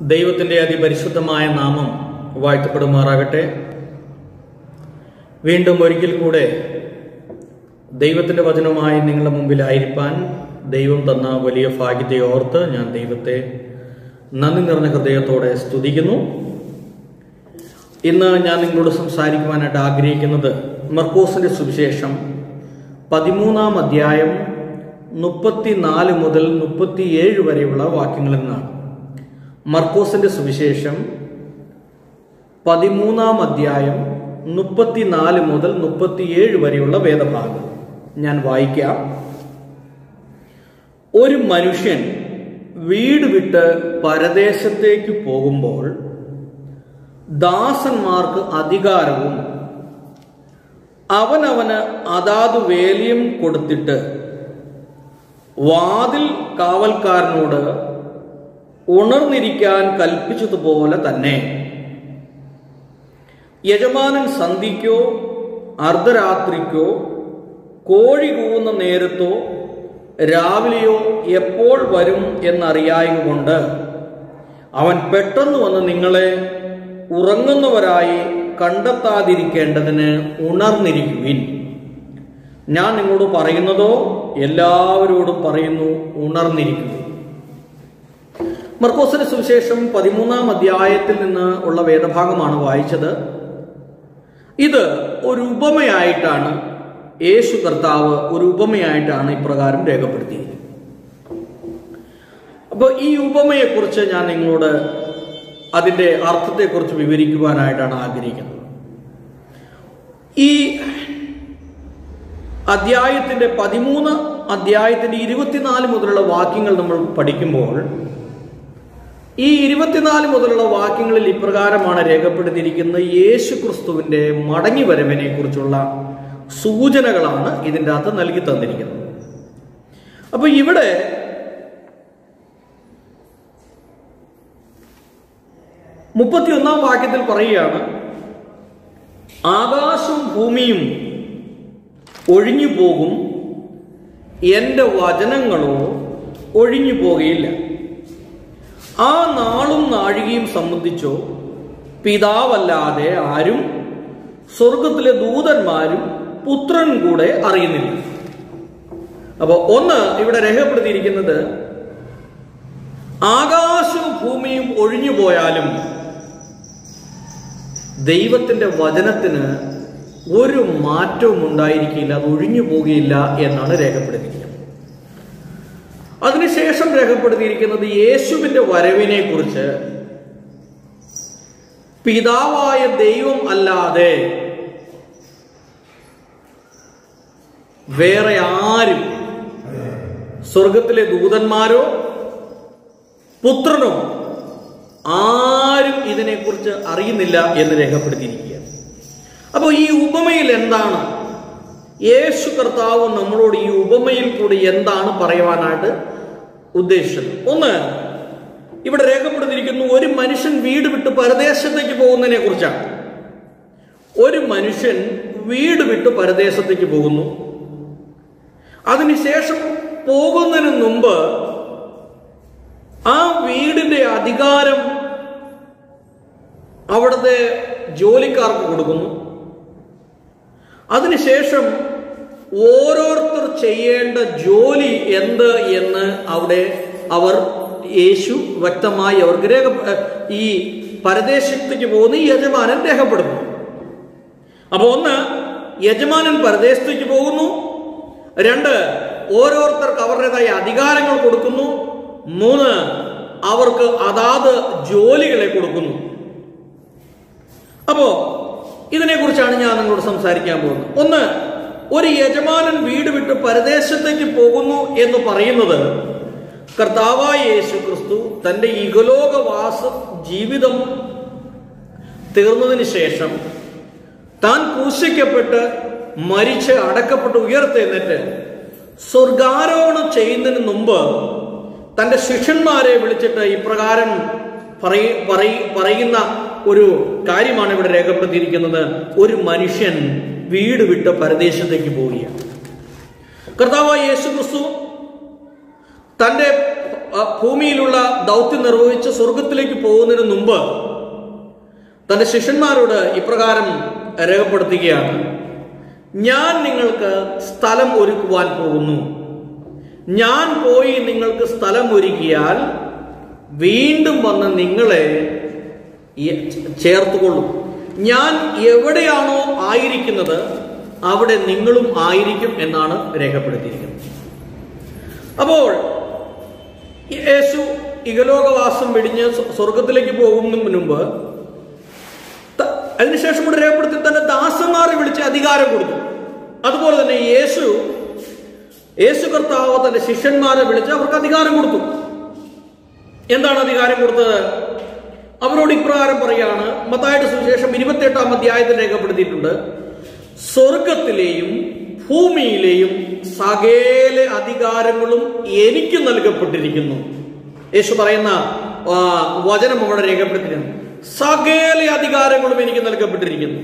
ദൈവത്തിന്റെ അതിപരിശുദ്ധമായ നാമം വാഴ്ത്തപ്പെടുമാറാകട്ടെ വീണ്ടും ഒരിക്കൽ കൂടെ ദൈവത്തിന്റെ വചനവുമായി നിങ്ങളുടെ മുമ്പിലായിരിക്കാൻ ദൈവം തന്ന വലിയ ഭാഗ്യത്തെ ഓർത്ത് ഞാൻ ദൈവത്തെ നന്ദി നിറഞ്ഞ ഹൃദയത്തോടെ സ്തുതിക്കുന്നു ഇന്ന് ഞാൻ നിങ്ങളോട് സംസാരിക്കുവാനായിട്ട് ആഗ്രഹിക്കുന്നത് മർക്കോസിന്റെ സുവിശേഷം പതിമൂന്നാം അധ്യായം മുപ്പത്തിനാല് മുതൽ മുപ്പത്തിയേഴ് വരെയുള്ള വാക്യങ്ങളിൽ നിന്നാണ് മർക്കോസിന്റെ സുവിശേഷം പതിമൂന്നാം അധ്യായം മുപ്പത്തിനാല് മുതൽ മുപ്പത്തിയേഴ് വരെയുള്ള വേദഭാഗം ഞാൻ വായിക്കാം ഒരു മനുഷ്യൻ വീട് വിട്ട് പരദേശത്തേക്ക് പോകുമ്പോൾ ദാസന്മാർക്ക് അധികാരവും അവനവന് അതാത് വേലിയും കൊടുത്തിട്ട് വാതിൽ കാവൽക്കാരനോട് ഉണർന്നിരിക്കാൻ കൽപ്പിച്ചതുപോലെ തന്നെ യജമാനൻ സന്ധിക്കോ അർദ്ധരാത്രിക്കോ കോഴി കൂവുന്ന നേരത്തോ രാവിലെയോ എപ്പോൾ വരും എന്നറിയായതുകൊണ്ട് അവൻ പെട്ടെന്ന് വന്ന് നിങ്ങളെ ഉറങ്ങുന്നവരായി കണ്ടെത്താതിരിക്കേണ്ടതിന് ഉണർന്നിരിക്കുവിൻ ഞാൻ നിങ്ങളോട് പറയുന്നതോ എല്ലാവരോടും പറയുന്നു ഉണർന്നിരിക്കുവിൻ മർക്കോസിന് സുവിശേഷം പതിമൂന്നാം അധ്യായത്തിൽ നിന്ന് ഉള്ള വേദഭാഗമാണ് വായിച്ചത് ഇത് ഒരു ഉപമയായിട്ടാണ് യേശു കർത്താവ് ഒരു ഉപമയായിട്ടാണ് ഇപ്രകാരം രേഖപ്പെടുത്തിയത് അപ്പോൾ ഈ ഉപമയെക്കുറിച്ച് ഞാൻ നിങ്ങളോട് അതിൻ്റെ അർത്ഥത്തെക്കുറിച്ച് വിവരിക്കുവാനായിട്ടാണ് ആഗ്രഹിക്കുന്നത് ഈ അധ്യായത്തിന്റെ പതിമൂന്ന് അധ്യായത്തിന്റെ ഇരുപത്തിനാല് മുതലുള്ള വാക്യങ്ങൾ നമ്മൾ പഠിക്കുമ്പോൾ ഈ ഇരുപത്തിനാല് മുതലുള്ള വാക്യങ്ങളിൽ ഇപ്രകാരമാണ് രേഖപ്പെടുത്തിയിരിക്കുന്നത് യേശു ക്രിസ്തുവിന്റെ മടങ്ങി വരവിനെ കുറിച്ചുള്ള സൂചനകളാണ് ഇതിൻ്റെ അകത്ത് നൽകി തന്നിരിക്കുന്നത് അപ്പൊ ഇവിടെ മുപ്പത്തിയൊന്നാം വാക്യത്തിൽ പറയുകയാണ് ആകാശവും ഭൂമിയും ഒഴിഞ്ഞു പോകും എൻ്റെ വചനങ്ങളോ ഒഴിഞ്ഞു പോകുകയില്ല ആ നാളും നാഴികയും സംബന്ധിച്ചോ പിതാവല്ലാതെ ആരും സ്വർഗത്തിലെ ദൂതന്മാരും പുത്രൻ കൂടെ അറിയുന്നില്ല അപ്പോൾ ഒന്ന് ഇവിടെ രേഖപ്പെടുത്തിയിരിക്കുന്നത് ആകാശവും ഭൂമിയും ഒഴിഞ്ഞു പോയാലും ദൈവത്തിന്റെ വചനത്തിന് ഒരു മാറ്റവും ഉണ്ടായിരിക്കില്ല അത് ഒഴിഞ്ഞു പോകുകയില്ല എന്നാണ് രേഖപ്പെടുത്തിയിരിക്കുന്നത് അതിനുശേഷം രേഖപ്പെടുത്തിയിരിക്കുന്നത് യേശുവിന്റെ വരവിനെ കുറിച്ച് പിതാവായ ദൈവം അല്ലാതെ വേറെ ആരും സ്വർഗത്തിലെ ദൂതന്മാരോ പുത്രനോ ആരും ഇതിനെക്കുറിച്ച് അറിയുന്നില്ല എന്ന് രേഖപ്പെടുത്തിയിരിക്കുകയാണ് അപ്പോൾ ഈ ഉപമയിൽ എന്താണ് യേശു കർത്താവ് നമ്മളോട് ഈ ഉപമയിൽ കൂടി എന്താണ് പറയുവാനായിട്ട് ഉദ്ദേശിച്ചത് ഒന്ന് ഇവിടെ രേഖപ്പെടുത്തിയിരിക്കുന്നു ഒരു മനുഷ്യൻ വീട് വിട്ട് പരദേശത്തേക്ക് പോകുന്നതിനെ കുറിച്ചാണ് ഒരു മനുഷ്യൻ വീട് വിട്ട് പരദേശത്തേക്ക് പോകുന്നു അതിനുശേഷം പോകുന്നതിന് മുമ്പ് ആ വീടിന്റെ അധികാരം അവിടുത്തെ ജോലിക്കാർക്ക് കൊടുക്കുന്നു അതിനുശേഷം ഓരോരുത്തർ ചെയ്യേണ്ട ജോലി എന്ത് എന്ന് അവിടെ അവർ യേശു വ്യക്തമായി അവർക്ക് രേഖ ഈ പരദേശത്തേക്ക് പോകുന്ന ഈ യജമാനൻ രേഖപ്പെടുന്നു അപ്പൊ ഒന്ന് യജമാനൻ പരദേശത്തേക്ക് പോകുന്നു രണ്ട് ഓരോരുത്തർക്ക് അവരുടേതായ അധികാരങ്ങൾ കൊടുക്കുന്നു മൂന്ന് അവർക്ക് അതാത് ജോലികളെ കൊടുക്കുന്നു അപ്പോ ഇതിനെക്കുറിച്ചാണ് ഞാൻ നിങ്ങളോട് സംസാരിക്കാൻ പോകുന്നത് ഒന്ന് ഒരു യജമാനൻ വീട് വിട്ട് പരദേശത്തേക്ക് പോകുന്നു എന്ന് പറയുന്നത് കർത്താവായ യേശു ക്രിസ്തു തന്റെ ഇഹലോകവാസ ജീവിതം തീർന്നതിന് ശേഷം താൻ ക്രൂശിക്കപ്പെട്ട് മരിച്ച് അടക്കപ്പെട്ട് ഉയർത്തെന്നിട്ട് സ്വർഗാരോഹണം ചെയ്യുന്നതിന് മുമ്പ് തന്റെ ശിഷ്യന്മാരെ വിളിച്ചിട്ട് ഇപ്രകാരം പറയുന്ന ഒരു കാര്യമാണ് ഇവിടെ രേഖപ്പെടുത്തിയിരിക്കുന്നത് ഒരു മനുഷ്യൻ വീട് വിട്ട് പരദേശത്തേക്ക് പോവുകയാണ് കർത്താവായ യേശു ക്രിസ്തു തന്റെ ആ, ഭൂമിയിലുള്ള ദൗത്യം നിർവഹിച്ച് സ്വർഗത്തിലേക്ക് പോകുന്നതിന് മുമ്പ് തന്റെ ശിഷ്യന്മാരോട് ഇപ്രകാരം രേഖപ്പെടുത്തുകയാണ് ഞാൻ നിങ്ങൾക്ക് സ്ഥലം ഒരുക്കുവാൻ പോകുന്നു ഞാൻ പോയി നിങ്ങൾക്ക് സ്ഥലം ഒരുക്കിയാൽ വീണ്ടും വന്ന് നിങ്ങളെ ഈ- ചേർത്തുകൊള്ളും ഞാൻ എവിടെയാണോ ആയിരിക്കുന്നത് അവിടെ നിങ്ങളും ആയിരിക്കും എന്നാണ് രേഖപ്പെടുത്തിയിരിക്കുന്നത് അപ്പോൾ യേശു ഇഹലോകവാസം വെടിഞ്ഞ് സ്വ- സ്വർഗത്തിലേക്ക് പോകുന്നതിന് മുൻപ് ത- അതിനുശേഷം കൂടെ രേഖപ്പെടുത്തി തന്റെ ദാസന്മാരെ വിളിച്ച് അധികാരം കൊടുത്തു അതുപോലെ തന്നെ യേശു യേശു കർത്താവ് തന്റെ ശിഷ്യന്മാരെ വിളിച്ച് അവർക്ക് അധികാരം കൊടുത്തു എന്താണ് അധികാരം കൊടുത്തത് അവരോട് ഇപ്രകാരം പറയാണ് മത്തായുടെ സുവിശേഷം ഇരുപത്തിയെട്ടാം അധ്യായത്തിൽ രേഖപ്പെടുത്തിയിട്ടുണ്ട് സ്വർഗത്തിലെയും ഭൂമിയിലെയും സകല അധികാരങ്ങളും എനിക്ക് നൽകപ്പെട്ടിരിക്കുന്നു യേശു പറയുന്ന ആ, വചനം അവിടെ രേഖപ്പെടുത്തിയിരുന്നു സകല അധികാരങ്ങളും എനിക്ക് നൽകപ്പെട്ടിരിക്കുന്നു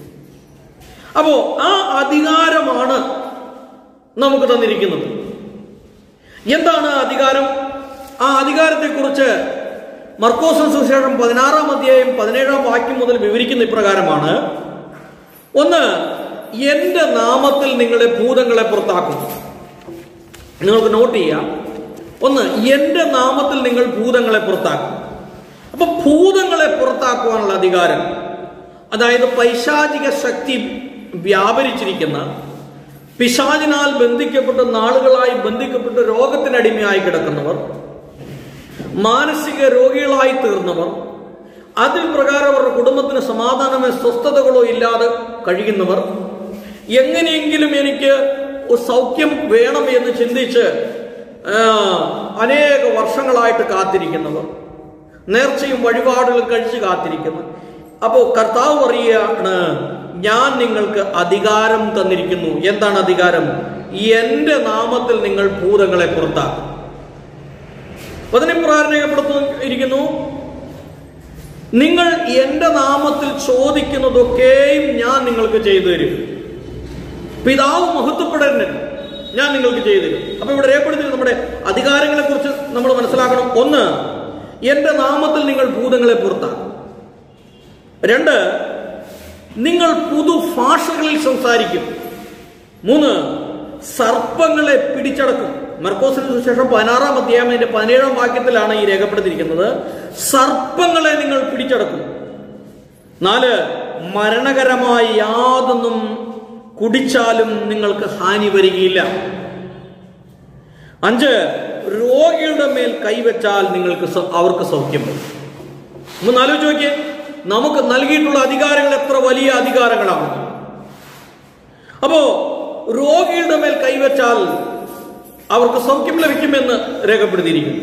അപ്പോ ആ അധികാരമാണ് നമുക്ക് തന്നിരിക്കുന്നത് എന്താണ് ആ അധികാരം ആ അധികാരത്തെക്കുറിച്ച് മർക്കോസൻ സുവിശേഷം പതിനാറാം അധ്യായം പതിനേഴാം വാക്യം മുതൽ വിവരിക്കുന്ന ഇപ്രകാരമാണ് ഒന്ന് എന്റെ നാമത്തിൽ നിങ്ങളെ ഭൂതങ്ങളെ പുറത്താക്കും നിങ്ങൾക്ക് നോട്ട് ചെയ്യാം ഒന്ന് എന്റെ നാമത്തിൽ നിങ്ങൾ ഭൂതങ്ങളെ പുറത്താക്കും അപ്പൊ ഭൂതങ്ങളെ പുറത്താക്കുവാനുള്ള അധികാരം അതായത് പൈശാചിക ശക്തി വ്യാപരിച്ചിരിക്കുന്ന പിശാചിനാൽ ബന്ധിക്കപ്പെട്ട് നാളുകളായി ബന്ധിക്കപ്പെട്ട് രോഗത്തിനടിമയായി കിടക്കുന്നവർ മാനസിക രോഗികളായി തീർന്നവർ അതിൽ പ്രകാരം അവരുടെ കുടുംബത്തിന് സമാധാനമോ സ്വസ്ഥതകളോ ഇല്ലാതെ കഴിയുന്നവർ എങ്ങനെയെങ്കിലും എനിക്ക് ഒരു സൗഖ്യം വേണം എന്ന് ചിന്തിച്ച് ആ, അനേക വർഷങ്ങളായിട്ട് കാത്തിരിക്കുന്നവർ നേർച്ചയും വഴിപാടുകളും കഴിച്ച് കാത്തിരിക്കുന്നു അപ്പോ കർത്താവ് പറയുകയാണ് ഞാൻ നിങ്ങൾക്ക് അധികാരം തന്നിരിക്കുന്നു എന്താണ് അധികാരം എന്റെ നാമത്തിൽ നിങ്ങൾ ഭൂതങ്ങളെ പുറത്താക്കും പതിനെപ്രകാരം രേഖപ്പെടുത്തിയിരിക്കുന്നു നിങ്ങൾ എന്റെ നാമത്തിൽ ചോദിക്കുന്നതൊക്കെയും ഞാൻ നിങ്ങൾക്ക് ചെയ്തു തരും പിതാവ് മഹത്വപ്പെടരുത് ഞാൻ നിങ്ങൾക്ക് ചെയ്തു തരും അപ്പൊ ഇവിടെ രേഖപ്പെടുത്തി നമ്മുടെ അധികാരങ്ങളെ കുറിച്ച് നമ്മൾ മനസ്സിലാക്കണം ഒന്ന് എന്റെ നാമത്തിൽ നിങ്ങൾ ഭൂതങ്ങളെ പുറത്താക്കും രണ്ട് നിങ്ങൾ പുതു ഭാഷകളിൽ സംസാരിക്കും മൂന്ന് സർപ്പങ്ങളെ പിടിച്ചടക്കും മർക്കോസിന് സുശേഷം പതിനാറാം അധ്യായം അതിന്റെ പതിനേഴാം വാക്യത്തിലാണ് ഈ രേഖപ്പെടുത്തിയിരിക്കുന്നത് സർപ്പങ്ങളെ നിങ്ങൾ പിടിച്ചടക്കും നാല് മരണകരമായ യാതൊന്നും കുടിച്ചാലും നിങ്ങൾക്ക് ഹാനി വരികയില്ല അഞ്ച് രോഗിയുടെ മേൽ കൈവച്ചാൽ നിങ്ങൾക്ക് സ- അവർക്ക് സൗഖ്യം വരും ഒന്ന് ആലോചിച്ച് നോക്കിയേ നമുക്ക് നൽകിയിട്ടുള്ള അധികാരങ്ങൾ എത്ര വലിയ അധികാരങ്ങളാണ് അപ്പോ രോഗിയുടെ മേൽ കൈവച്ചാൽ അവർക്ക് സൗഖ്യം ലഭിക്കുമെന്ന് രേഖപ്പെടുത്തിയിരിക്കുന്നു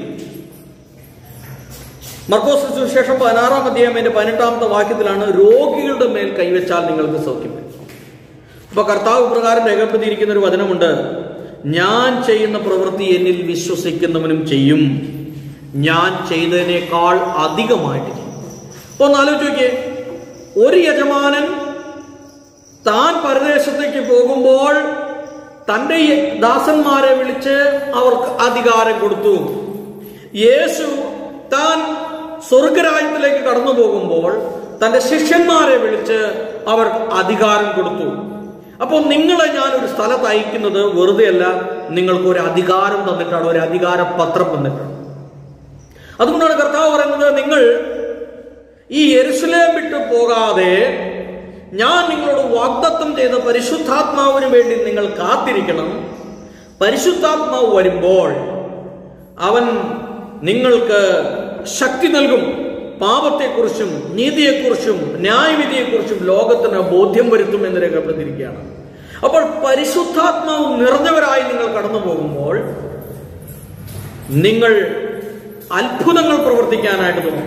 മർക്കോസ് സുവിശേഷം പതിനാറാം അധ്യായം അതിന്റെ പതിനെട്ടാമത്തെ വാക്യത്തിലാണ് രോഗികളുടെ മേൽ കൈവച്ചാൽ നിങ്ങൾക്ക് സൗഖ്യം വരും അപ്പൊ കർത്താവ് പ്രകാരം രേഖപ്പെടുത്തിയിരിക്കുന്ന ഒരു വചനമുണ്ട് ഞാൻ ചെയ്യുന്ന പ്രവൃത്തി എന്നിൽ വിശ്വസിക്കുന്നവനും ചെയ്യും ഞാൻ ചെയ്തതിനേക്കാൾ അധികമായിട്ട് ചെയ്യും അപ്പൊ ഒന്ന് ആലോചിച്ച് നോക്കിയേ ഒരു യജമാനൻ താൻ പരദേശത്തേക്ക് പോകുമ്പോൾ തന്റെ ഈ ദാസന്മാരെ വിളിച്ച് അവർക്ക് അധികാരം കൊടുത്തു യേശു താൻ സ്വർഗരാജ്യത്തിലേക്ക് കടന്നു പോകുമ്പോൾ തന്റെ ശിഷ്യന്മാരെ വിളിച്ച് അവർക്ക് അധികാരം കൊടുത്തു അപ്പോൾ നിങ്ങളെ ഞാൻ ഒരു സ്ഥലത്ത് അയക്കുന്നത് വെറുതെയല്ല നിങ്ങൾക്ക് ഒരു അധികാരം തന്നിട്ടാണ് ഒരു അധികാര പത്രം തന്നിട്ടാണ് അതുകൊണ്ടാണ് കർത്താവ് പറയുന്നത് നിങ്ങൾ ഈ യെരുസലേം വിട്ടു പോകാതെ ഞാൻ നിങ്ങളോട് വാഗ്ദത്തം ചെയ്ത പരിശുദ്ധാത്മാവിന് വേണ്ടി നിങ്ങൾ കാത്തിരിക്കണം പരിശുദ്ധാത്മാവ് വരുമ്പോൾ അവൻ നിങ്ങൾക്ക് ശക്തി നൽകും പാപത്തെക്കുറിച്ചും നീതിയെക്കുറിച്ചും ന്യായവിധിയെക്കുറിച്ചും ലോകത്തിന് ബോധ്യം വരുത്തും എന്ന് രേഖപ്പെടുത്തിയിരിക്കുകയാണ് അപ്പോൾ പരിശുദ്ധാത്മാവ് നിറഞ്ഞവരായി നിങ്ങൾ കടന്നു പോകുമ്പോൾ നിങ്ങൾ അത്ഭുതങ്ങൾ പ്രവർത്തിക്കാനായിട്ട് തോന്നും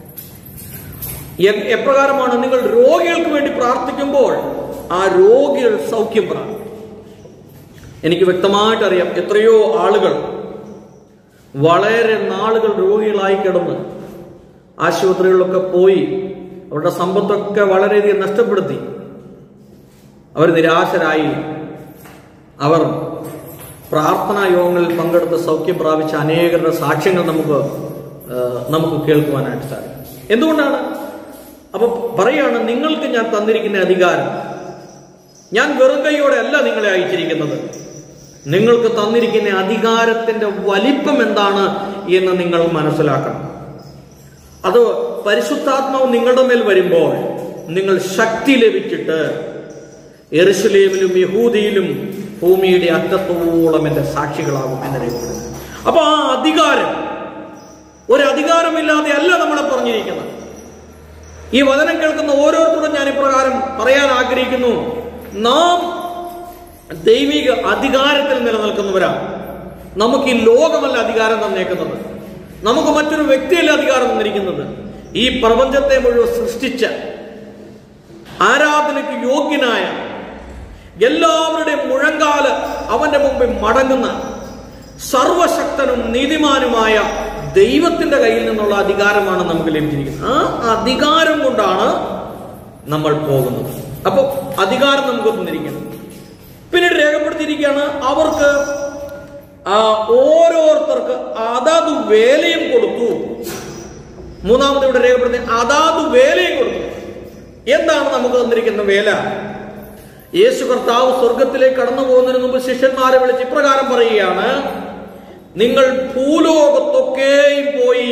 എ- എപ്രകാരമാണ് നിങ്ങൾ രോഗികൾക്ക് വേണ്ടി പ്രാർത്ഥിക്കുമ്പോൾ ആ രോഗികൾ സൗഖ്യം പ്രാപിക്കും എനിക്ക് വ്യക്തമായിട്ട് അറിയാം എത്രയോ ആളുകൾ വളരെ നാളുകൾ രോഗികളായി കിടന്ന് ആശുപത്രികളിലൊക്കെ പോയി അവരുടെ സമ്പത്തൊക്കെ വളരെയധികം നഷ്ടപ്പെടുത്തി അവർ നിരാശരായി അവർ പ്രാർത്ഥനാ യോഗങ്ങളിൽ പങ്കെടുത്ത് സൗഖ്യം പ്രാപിച്ച അനേകരുടെ സാക്ഷ്യങ്ങൾ നമുക്ക് ആ, നമുക്ക് കേൾക്കുവാനായിട്ട് സാധിക്കും എന്തുകൊണ്ടാണ് അപ്പൊ പറയാണ് നിങ്ങൾക്ക് ഞാൻ തന്നിരിക്കുന്ന അധികാരം ഞാൻ വെറും കൈയോടെ അല്ല നിങ്ങളെ അയച്ചിരിക്കുന്നത് നിങ്ങൾക്ക് തന്നിരിക്കുന്ന അധികാരത്തിന്റെ വലിപ്പം എന്താണ് എന്ന് നിങ്ങൾ മനസ്സിലാക്കണം അത് പരിശുദ്ധാത്മാവ് നിങ്ങളുടെ മേൽ വരുമ്പോൾ നിങ്ങൾ ശക്തി ലഭിച്ചിട്ട് എറുസലേമിലും യഹൂദിയിലും ഭൂമിയുടെ അറ്റത്തോളം എന്റെ സാക്ഷികളാകും എന്ന് രേഖപ്പെടുന്നു അപ്പൊ ആ അധികാരം ഒരു അധികാരമില്ലാതെ അല്ല നമ്മളെ പറഞ്ഞിരിക്കുന്നത് ഈ വചനം കേൾക്കുന്ന ഓരോരുത്തരും ഞാൻ ഇപ്രകാരം പറയാൻ ആഗ്രഹിക്കുന്നു നാം ദൈവിക അധികാരത്തിൽ നിലനിൽക്കുന്നവരാണ് നമുക്ക് ഈ ലോകമല്ല അധികാരം തന്നേക്കുന്നത് നമുക്ക് മറ്റൊരു വ്യക്തിയല്ല അധികാരം തന്നിരിക്കുന്നത് ഈ പ്രപഞ്ചത്തെ മുഴുവൻ സൃഷ്ടിച്ച ആരാധനയ്ക്ക് യോഗ്യനായ എല്ലാവരുടെയും മുഴങ്കാല് അവന്റെ മുമ്പിൽ മടങ്ങുന്ന സർവശക്തനും നീതിമാനുമായ ദൈവത്തിന്റെ കയ്യിൽ നിന്നുള്ള അധികാരമാണ് നമുക്ക് ലഭിച്ചിരിക്കുന്നത് ആ അധികാരം കൊണ്ടാണ് നമ്മൾ പോകുന്നത് അപ്പൊ അധികാരം നമുക്ക് തന്നിരിക്കണം പിന്നീട് രേഖപ്പെടുത്തിയിരിക്കുകയാണ് അവർക്ക് ആ ഓരോരുത്തർക്ക് അതാത് വേലയും കൊടുത്തു മൂന്നാമത് ഇവിടെ രേഖപ്പെടുത്തി അതാത് വേലയും കൊടുത്തു എന്താണ് നമുക്ക് തന്നിരിക്കുന്ന വേല യേശു കർത്താവ് സ്വർഗത്തിലേക്ക് കടന്നു പോകുന്നതിന് മുമ്പ് ശിഷ്യന്മാരെ വിളിച്ച് ഇപ്രകാരം പറയുകയാണ് നിങ്ങൾ ഭൂലോകത്തൊക്കെയും പോയി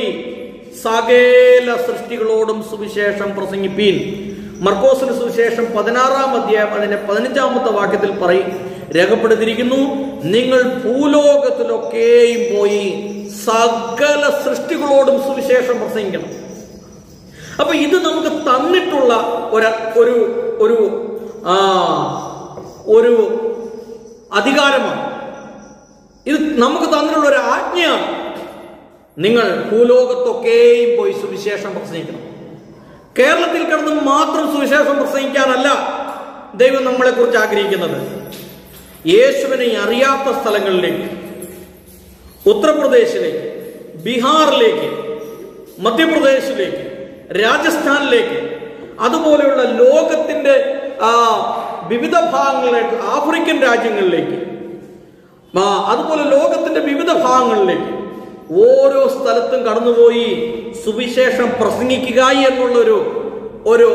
സകല സൃഷ്ടികളോടും സുവിശേഷം പ്രസംഗിപ്പീൻ മർക്കോസിന് സുവിശേഷം പതിനാറാം അധ്യായം അതിന്റെ പതിനഞ്ചാമത്തെ വാക്യത്തിൽ പറയും രേഖപ്പെടുത്തിയിരിക്കുന്നു നിങ്ങൾ ഭൂലോകത്തിലൊക്കെയും പോയി സകല സൃഷ്ടികളോടും സുവിശേഷം പ്രസംഗിക്കണം അപ്പൊ ഇത് നമുക്ക് തന്നിട്ടുള്ള ഒരു ഒരു ഒരു ആ ഒരു അധികാരമാണ് ഇത് നമുക്ക് തന്നിട്ടുള്ള ഒരു ആജ്ഞയാണ് നിങ്ങൾ ഭൂലോകത്തൊക്കെയും പോയി സുവിശേഷം പ്രസംഗിക്കണം കേരളത്തിൽ കിടന്ന് മാത്രം സുവിശേഷം പ്രസംഗിക്കാനല്ല ദൈവം നമ്മളെ കുറിച്ച് ആഗ്രഹിക്കുന്നത് യേശുവിനെ അറിയാത്ത സ്ഥലങ്ങളിലേക്ക് ഉത്തർപ്രദേശിലേക്ക് ബീഹാറിലേക്ക് മധ്യപ്രദേശിലേക്ക് രാജസ്ഥാനിലേക്ക് അതുപോലെയുള്ള ലോകത്തിന്റെ ആ വിവിധ ഭാഗങ്ങളിലേക്ക് ആഫ്രിക്കൻ രാജ്യങ്ങളിലേക്ക് ആ, അതുപോലെ ലോകത്തിന്റെ വിവിധ ഭാഗങ്ങളിലേക്ക് ഓരോ സ്ഥലത്തും കടന്നുപോയി സുവിശേഷം പ്രസംഗിക്കുക എന്നുള്ളൊരു ഒരു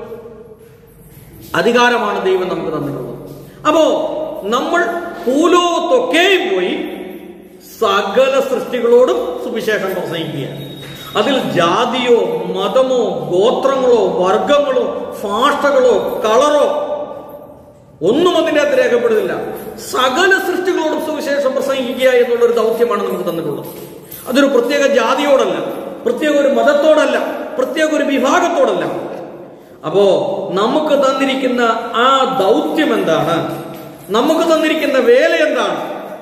അധികാരമാണ് ദൈവം നമുക്ക് തന്നിട്ടുള്ളത് അപ്പോ നമ്മൾ ഭൂലോകത്തൊക്കെയും പോയി സകല സൃഷ്ടികളോടും സുവിശേഷം പ്രസംഗിക്കുക അതിൽ ജാതിയോ മതമോ ഗോത്രങ്ങളോ വർഗങ്ങളോ ഭാഷകളോ കളറോ ഒന്നും അതിൻ്റെ അകത്ത് രേഖപ്പെടുന്നില്ല സകല സൃഷ്ടികളോടും സുവിശേഷം പ്രസംഗിക്കുക എന്നുള്ള ഒരു ദൗത്യമാണ് നമുക്ക് തന്നിട്ടുള്ളത് അതൊരു പ്രത്യേക ജാതിയോടല്ല പ്രത്യേക ഒരു മതത്തോടല്ല പ്രത്യേക ഒരു വിഭാഗത്തോടല്ല അപ്പോ നമുക്ക് തന്നിരിക്കുന്ന ആ ദൗത്യം എന്താണ് നമുക്ക് തന്നിരിക്കുന്ന വേല എന്താണ്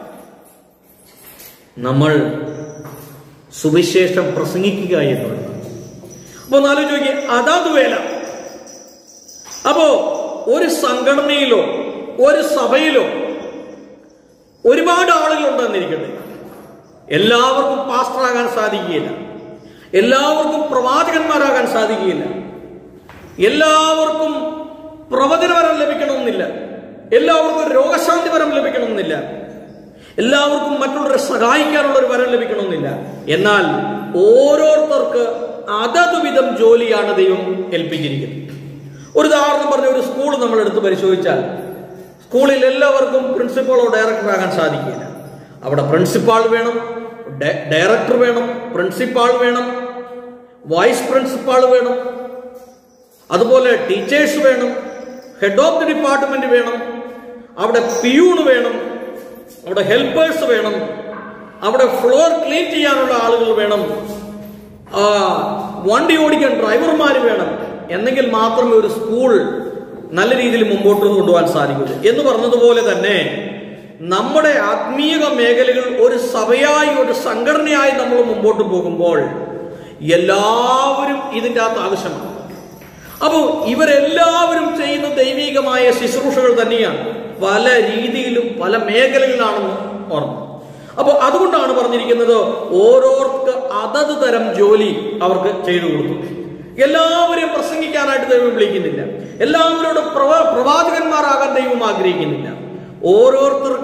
നമ്മൾ സുവിശേഷം പ്രസംഗിക്കുക എന്നുള്ളത് അപ്പൊ ഒന്ന് ആലോചിച്ച് നോക്കിയേ അതാത് വേല അപ്പോ ഒരു സംഘടനയിലോ ഒരു സഭയിലോ ഒരുപാട് ആളുകൾ ഉണ്ടെന്നിരിക്കട്ടെ എല്ലാവർക്കും പാസ്റ്ററാകാൻ സാധിക്കുകയില്ല എല്ലാവർക്കും പ്രവാചകന്മാരാകാൻ സാധിക്കുകയില്ല എല്ലാവർക്കും പ്രവചനവരം ലഭിക്കണമെന്നില്ല എല്ലാവർക്കും രോഗശാന്തി വരം ലഭിക്കണമെന്നില്ല എല്ലാവർക്കും മറ്റുള്ളവരെ സഹായിക്കാനുള്ള ഒരു വരം ലഭിക്കണമെന്നില്ല എന്നാൽ ഓരോരുത്തർക്ക് അതത് വിധം ജോലിയാണ് ദൈവം ഏൽപ്പിച്ചിരിക്കുന്നത് ഒരു ഉദാഹരണം പറഞ്ഞ ഒരു സ്കൂൾ നമ്മൾ എടുത്ത് പരിശോധിച്ചാൽ സ്കൂളിൽ എല്ലാവർക്കും പ്രിൻസിപ്പളോ ഡയറക്ടറാകാൻ സാധിക്കില്ല അവിടെ പ്രിൻസിപ്പാൾ വേണം ഡയ- ഡയറക്ടർ വേണം പ്രിൻസിപ്പാൾ വേണം വൈസ് പ്രിൻസിപ്പാൾ വേണം അതുപോലെ ടീച്ചേഴ്സ് വേണം ഹെഡ് ഓഫ് ദി ഡിപ്പാർട്ട്മെന്റ് വേണം അവിടെ പിയൂണ് വേണം അവിടെ ഹെൽപ്പേഴ്സ് വേണം അവിടെ ഫ്ലോർ ക്ലീൻ ചെയ്യാനുള്ള ആളുകൾ വേണം ആ, വണ്ടി ഓടിക്കാൻ ഡ്രൈവർമാർ വേണം എന്നെങ്കിൽ മാത്രമേ ഒരു സ്കൂൾ നല്ല രീതിയിൽ മുമ്പോട്ട് കൊണ്ടുപോകാൻ സാധിക്കൂ എന്ന് പറഞ്ഞതുപോലെ തന്നെ നമ്മുടെ ആത്മീയ മേഖലകൾ ഒരു സഭയായി ഒരു സംഘടനയായി നമ്മൾ മുമ്പോട്ട് പോകുമ്പോൾ എല്ലാവരും ഇതിൻ്റെ അകത്ത് ആവശ്യമാണ് അപ്പോൾ ഇവരെല്ലാവരും ചെയ്യുന്ന ദൈവികമായ ശുശ്രൂഷകൾ തന്നെയാണ് പല രീതിയിലും പല മേഖലകളിലാണെന്ന് ഓർമ്മ അപ്പോൾ അതുകൊണ്ടാണ് പറഞ്ഞിരിക്കുന്നത് ഓരോർക്ക് അതത് തരം ജോലി അവർക്ക് ചെയ്തു കൊടുത്തു എല്ലാവരെയും പ്രസംഗിക്കാനായിട്ട് ദൈവം വിളിക്കുന്നില്ല എല്ലാവരോടും പ്രവാ പ്രവാചകന്മാരാകാൻ ദൈവം ആഗ്രഹിക്കുന്നില്ല ഓരോരുത്തർക്ക്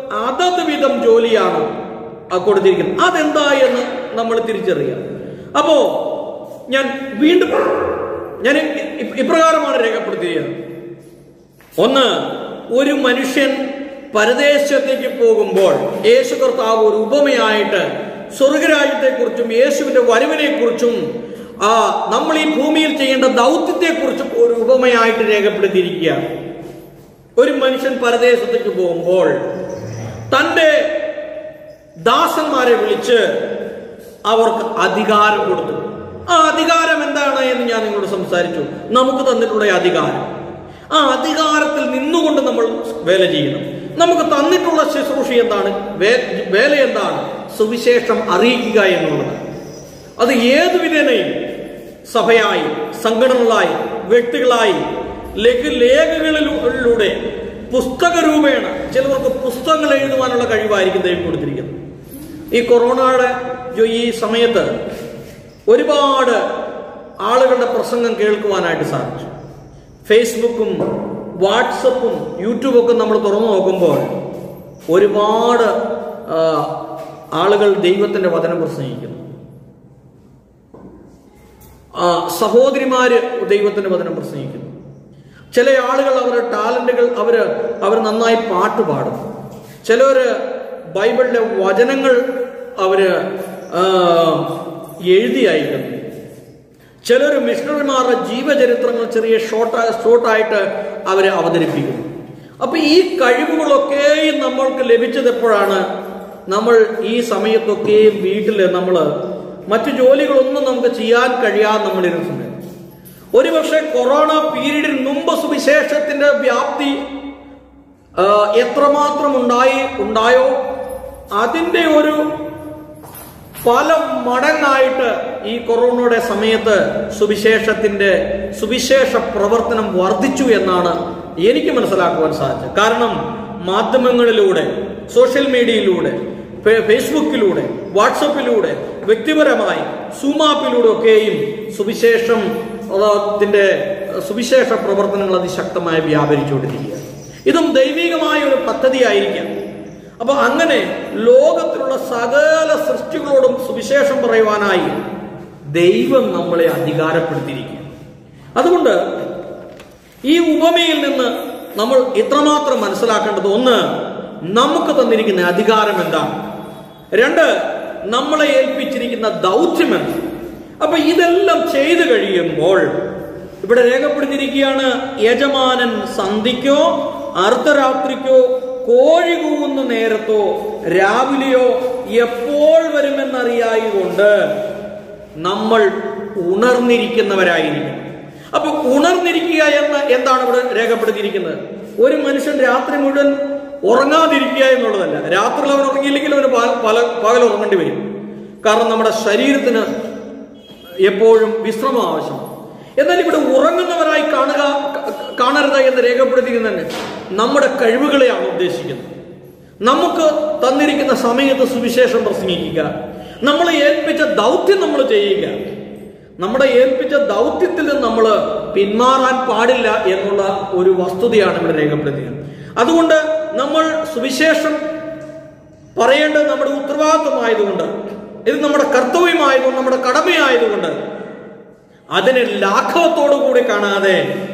അതത് വിധം ജോലിയാണ് ആ കൊടുത്തിരിക്കുന്നത് അതെന്താ എന്ന് നമ്മൾ തിരിച്ചറിയാം അപ്പോ ഞാൻ വീണ്ടും ഞാൻ ഇ- ഇപ്രകാരമാണ് രേഖപ്പെടുത്തിയത് ഒന്ന് ഒരു മനുഷ്യൻ പരദേശത്തേക്ക് പോകുമ്പോൾ യേശു കർത്താവ് ഒരു ഉപമയായിട്ട് സ്വർഗരാജ്യത്തെക്കുറിച്ചും യേശുവിന്റെ വരവിനെക്കുറിച്ചും ആ നമ്മൾ ഈ ഭൂമിയിൽ ചെയ്യേണ്ട ദൗത്യത്തെക്കുറിച്ചും ഒരു ഉപമയായിട്ട് രേഖപ്പെടുത്തിയിരിക്കുകയാണ് ഒരു മനുഷ്യൻ പരദേശത്തേക്ക് പോകുമ്പോൾ തന്റെ ദാസന്മാരെ വിളിച്ച് അവർക്ക് അധികാരം കൊടുത്തു ആ അധികാരം എന്താണ് എന്ന് ഞാൻ നിങ്ങളോട് സംസാരിച്ചു നമുക്ക് തന്നിട്ടുള്ള ഈ അധികാരം ആ അധികാരത്തിൽ നിന്നുകൊണ്ട് നമ്മൾ വേല ചെയ്യണം നമുക്ക് തന്നിട്ടുള്ള ശുശ്രൂഷ എന്താണ് വേ- വേല എന്താണ് സുവിശേഷം അറിയിക്കുക എന്നുള്ളത് അത് ഏതു വിധേനയും സഭയായി സംഘടനകളായി വ്യക്തികളായി ലഘു ലേഖകളിലൂടെ പുസ്തക രൂപേണ ചിലവർക്ക് പുസ്തകങ്ങൾ എഴുതുവാനുള്ള കഴിവായിരിക്കും ദൈവം കൊടുത്തിരിക്കുന്നത് ഈ കൊറോണയുടെ ജോ- ഈ സമയത്ത് ഒരുപാട് ആളുകളുടെ പ്രസംഗം കേൾക്കുവാനായിട്ട് സാധിച്ചു ഫേസ്ബുക്കും വാട്സപ്പും യൂട്യൂബൊക്കെ നമ്മൾ തുറന്നു നോക്കുമ്പോൾ ഒരുപാട് ആ, ആളുകൾ ദൈവത്തിന്റെ വചനം പ്രസംഗിക്കുന്നു ആ, സഹോദരിമാര് ദൈവത്തിന്റെ വചനം പ്രസംഗിക്കുന്നു ചില ആളുകൾ അവരുടെ ടാലന്റുകൾ അവര് അവർ നന്നായി പാട്ട് പാടും ചിലര് ബൈബിളിലെ വചനങ്ങൾ അവര് ആ, എഴുതി അയക്കുന്നു ചിലർ മിഷണറിമാരുടെ ജീവചരിത്രങ്ങൾ ചെറിയ ഷോർട്ട് ഷോർട്ടായിട്ട് അവരെ അവതരിപ്പിക്കുന്നു അപ്പൊ ഈ കഴിവുകളൊക്കെയും നമ്മൾക്ക് ലഭിച്ചത് എപ്പോഴാണ് നമ്മൾ ഈ സമയത്തൊക്കെയും വീട്ടിൽ നമ്മൾ മറ്റു ജോലികളൊന്നും നമുക്ക് ചെയ്യാൻ കഴിയാതെ നമ്മളിരുന്ന സമയം ഒരുപക്ഷെ കൊറോണ പീരീഡിന് മുമ്പ് സുവിശേഷത്തിന്റെ വ്യാപ്തി ആ, എത്രമാത്രം ഉണ്ടായി ഉണ്ടായോ അതിന്റെ ഒരു പല മടങ്ങായിട്ട് ഈ കൊറോണയുടെ സമയത്ത് സുവിശേഷത്തിന്റെ സുവിശേഷ പ്രവർത്തനം വർദ്ധിച്ചു എന്നാണ് എനിക്ക് മനസ്സിലാക്കുവാൻ സാധിച്ചത് കാരണം മാധ്യമങ്ങളിലൂടെ സോഷ്യൽ മീഡിയയിലൂടെ ഫേ- ഫേസ്ബുക്കിലൂടെ വാട്സപ്പിലൂടെ വ്യക്തിപരമായി സൂമാപ്പിലൂടെ ഒക്കെയും സുവിശേഷം ത്തിന്റെ സുവിശേഷ പ്രവർത്തനങ്ങൾ അതിശക്തമായി വ്യാപരിച്ചുകൊണ്ടിരിക്കുകയാണ് ഇതും ദൈവികമായ ഒരു പദ്ധതിയായിരിക്കാം അപ്പൊ അങ്ങനെ ലോകത്തിലുള്ള സകല സൃഷ്ടികളോടും സുവിശേഷം പറയുവാനായി ദൈവം നമ്മളെ അധികാരപ്പെടുത്തിയിരിക്കുക അതുകൊണ്ട് ഈ ഉപമയിൽ നിന്ന് നമ്മൾ ഇത്രമാത്രം മനസ്സിലാക്കേണ്ടത് ഒന്ന് നമുക്ക് തന്നിരിക്കുന്ന അധികാരം എന്താണ് രണ്ട് നമ്മളെ ഏൽപ്പിച്ചിരിക്കുന്ന ദൗത്യം എന്ത് അപ്പൊ ഇതെല്ലാം ചെയ്തു കഴിയുമ്പോൾ ഇവിടെ രേഖപ്പെടുത്തിയിരിക്കുകയാണ് യജമാനൻ സന്ധിക്കോ അർദ്ധരാത്രിക്കോ കോഴി കൂവുന്ന നേരത്തോ രാവിലെയോ എപ്പോൾ വരുമെന്നറിയായതുകൊണ്ട് നമ്മൾ ഉണർന്നിരിക്കുന്നവരായിരിക്കണം അപ്പൊ ഉണർന്നിരിക്കുക എന്ന് എന്താണ് ഇവിടെ രേഖപ്പെടുത്തിയിരിക്കുന്നത് ഒരു മനുഷ്യൻ രാത്രി മുഴുവൻ ഉറങ്ങാതിരിക്കുക എന്നുള്ളതല്ല രാത്രിയിൽ അവൻ ഉറങ്ങിയില്ലെങ്കിൽ അവന് പ- പല പകൽ ഉറങ്ങേണ്ടി വരും കാരണം നമ്മുടെ ശരീരത്തിന് എപ്പോഴും വിശ്രമം ആവശ്യമാണ് എന്നാൽ ഇവിടെ ഉറങ്ങുന്നവരായി കാണുക ക- കാണരുത് എന്ന് രേഖപ്പെടുത്തിക്കുന്നത് നമ്മുടെ കഴിവുകളെയാണ് ഉദ്ദേശിക്കുന്നത് നമുക്ക് തന്നിരിക്കുന്ന സമയത്ത് സുവിശേഷം പ്രസംഗിക്കുക നമ്മളെ ഏൽപ്പിച്ച ദൗത്യം നമ്മൾ ചെയ്യുക നമ്മുടെ ഏൽപ്പിച്ച ദൗത്യത്തിൽ നിന്ന് നമ്മൾ പിന്മാറാൻ പാടില്ല എന്നുള്ള ഒരു വസ്തുതയാണ് ഇവിടെ രേഖപ്പെടുത്തിയത് അതുകൊണ്ട് നമ്മൾ സുവിശേഷം പറയേണ്ടത് നമ്മുടെ ഉത്തരവാദിത്വമായതുകൊണ്ട് ഇത് നമ്മുടെ കർത്തവ്യമായതുകൊണ്ട് നമ്മുടെ കടമയായതുകൊണ്ട് അതിനെ ലാഘവത്തോടു കൂടി കാണാതെ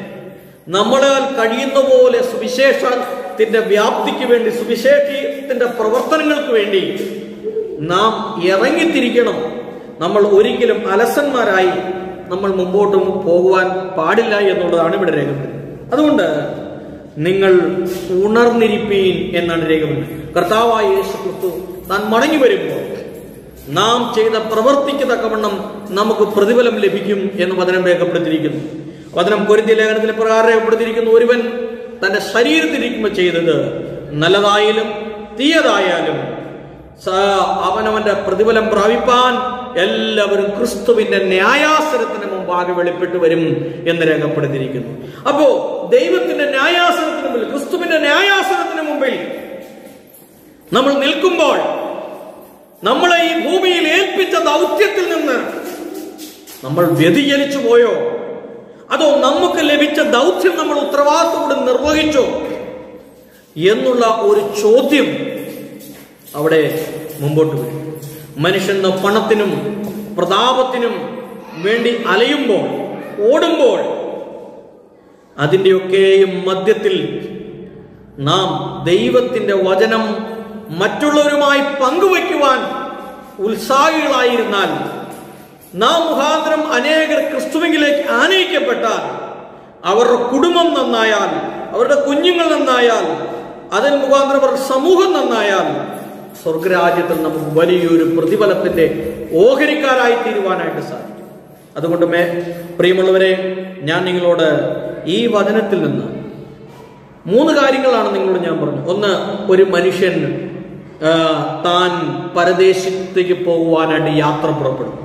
നമ്മളാൽ കഴിയുന്ന പോലെ സുവിശേഷത്തിന്റെ വ്യാപ്തിക്ക് വേണ്ടി സുവിശേഷത്തിന്റെ പ്രവർത്തനങ്ങൾക്ക് വേണ്ടി നാം ഇറങ്ങിത്തിരിക്കണം നമ്മൾ ഒരിക്കലും അലസന്മാരായി നമ്മൾ മുമ്പോട്ട് പോകുവാൻ പാടില്ല എന്നുള്ളതാണ് ഇവിടെ രേഖപ്പെടുത്തുന്നത് അതുകൊണ്ട് നിങ്ങൾ ഉണർന്നിരിപ്പീൻ എന്നാണ് രേഖപ്പെടുത്തുന്നത് കർത്താവായ യേശു ക്രിസ്തു താൻ മടങ്ങി വരുമ്പോൾ നാം ചെയ്ത പ്രവർത്തിക്ക് തക്കവണ്ണം നമുക്ക് പ്രതിഫലം ലഭിക്കും എന്ന് വചനം രേഖപ്പെടുത്തിയിരിക്കുന്നു വചനം പൊരുത്തിയ ലേഖനത്തിൽ പ്രകാരം രേഖപ്പെടുത്തിയിരിക്കുന്നു ഒരുവൻ തന്റെ ശരീരത്തിലിരിക്കുമ്പോൾ ചെയ്തത് നല്ലതായാലും തീയതായാലും സ- അവനവന്റെ പ്രതിഫലം പ്രാപിപ്പാൻ എല്ലാവരും ക്രിസ്തുവിന്റെ ന്യായാസനത്തിന് മുമ്പാകെ വെളിപ്പെട്ട് വരും എന്ന് രേഖപ്പെടുത്തിയിരിക്കുന്നു അപ്പോ ദൈവത്തിന്റെ ന്യായാസനത്തിന് മുമ്പിൽ ക്രിസ്തുവിന്റെ ന്യായാസനത്തിന് മുമ്പിൽ നമ്മൾ നിൽക്കുമ്പോൾ നമ്മളെ ഈ ഭൂമിയിൽ ഏൽപ്പിച്ച ദൗത്യത്തിൽ നിന്ന് നമ്മൾ വ്യതിചലിച്ചു പോയോ അതോ നമുക്ക് ലഭിച്ച ദൗത്യം നമ്മൾ ഉത്തരവാദിത്തോടെ നിർവഹിച്ചോ എന്നുള്ള ഒരു ചോദ്യം അവിടെ മുമ്പോട്ട് വരും മനുഷ്യൻ പണത്തിനും പ്രതാപത്തിനും വേണ്ടി അലയുമ്പോൾ ഓടുമ്പോൾ അതിൻ്റെയൊക്കെയും മധ്യത്തിൽ നാം ദൈവത്തിന്റെ വചനം മറ്റുള്ളവരുമായി പങ്കുവയ്ക്കുവാൻ ഉത്സാഹികളായിരുന്നാൽ നാം മുഖാന്തരം അനേകർ ക്രിസ്തുവിലേക്ക് ആനയിക്കപ്പെട്ടാൽ അവരുടെ കുടുംബം നന്നായാൽ അവരുടെ കുഞ്ഞുങ്ങൾ നന്നായാൽ അതിന് മുഖാന്തരം അവരുടെ സമൂഹം നന്നായാൽ സ്വർഗരാജ്യത്തിൽ നമുക്ക് വലിയൊരു പ്രതിഫലത്തിന്റെ ഓഹരിക്കാരായി തീരുവാനായിട്ട് സാധിക്കും അതുകൊണ്ട് മേ പ്രിയമുള്ളവരെ ഞാൻ നിങ്ങളോട് ഈ വചനത്തിൽ നിന്ന് മൂന്ന് കാര്യങ്ങളാണ് നിങ്ങളോട് ഞാൻ പറഞ്ഞു ഒന്ന് ഒരു മനുഷ്യൻ ആ, താൻ പരദേശത്തേക്ക് പോകുവാനായിട്ട് യാത്ര പുറപ്പെടും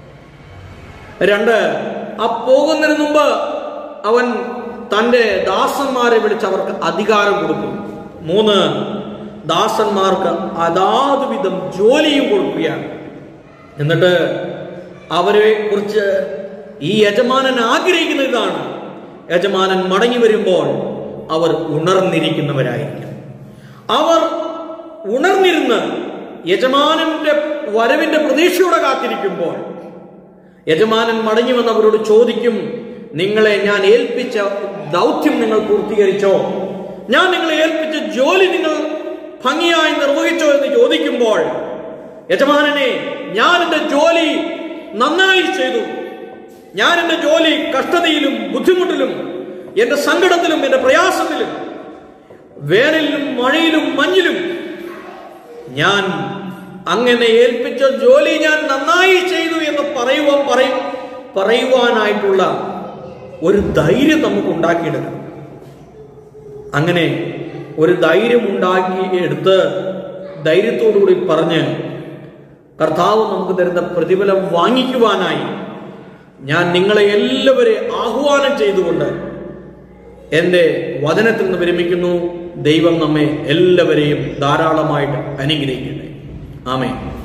രണ്ട് ആ പോകുന്നതിന് മുമ്പ് അവൻ തന്റെ ദാസന്മാരെ വിളിച്ച് അവർക്ക് അധികാരം കൊടുക്കും മൂന്ന് ദാസന്മാർക്ക് അതാത് വിധം ജോലിയും കൊടുക്കുകയാണ് എന്നിട്ട് അവരെ കുറിച്ച് ഈ യജമാനൻ ആഗ്രഹിക്കുന്ന ഇതാണ് യജമാനൻ മടങ്ങി വരുമ്പോൾ അവർ ഉണർന്നിരിക്കുന്നവരായിരിക്കും അവർ ഉണർന്നിരുന്ന് യജമാനന്റെ വരവിന്റെ പ്രതീക്ഷയോടെ കാത്തിരിക്കുമ്പോൾ യജമാനൻ മടങ്ങി വന്ന് അവരോട് ചോദിക്കും നിങ്ങളെ ഞാൻ ഏൽപ്പിച്ച ദൗത്യം നിങ്ങൾ പൂർത്തീകരിച്ചോ ഞാൻ നിങ്ങളെ ഏൽപ്പിച്ച ജോലി നിങ്ങൾ ഭംഗിയായി നിർവഹിച്ചോ എന്ന് ചോദിക്കുമ്പോൾ യജമാനനെ ഞാൻ എന്റെ ജോലി നന്നായി ചെയ്തു ഞാൻ എന്റെ ജോലി കഷ്ടതയിലും ബുദ്ധിമുട്ടിലും എന്റെ സങ്കടത്തിലും എന്റെ പ്രയാസത്തിലും വേനലിലും മഴയിലും മഞ്ഞിലും ഞാൻ അങ്ങനെ ഏൽപ്പിച്ച ജോലി ഞാൻ നന്നായി ചെയ്തു എന്ന് പറയുവാൻ പറയും പറയുവാനായിട്ടുള്ള ഒരു ധൈര്യം നമുക്ക് ഉണ്ടാക്കിയെടുക്കണം അങ്ങനെ ഒരു ധൈര്യം ഉണ്ടാക്കി എടുത്ത് ധൈര്യത്തോടുകൂടി പറഞ്ഞ് കർത്താവ് നമുക്ക് തരുന്ന പ്രതിഫലം വാങ്ങിക്കുവാനായി ഞാൻ നിങ്ങളെ എല്ലാവരെയും ആഹ്വാനം ചെയ്തുകൊണ്ട് എൻ്റെ വചനത്തിൽ നിന്ന് വിരമിക്കുന്നു ദൈവം നമ്മെ എല്ലാവരെയും ധാരാളമായിട്ട് അനുഗ്രഹിക്കട്ടെ ആമേ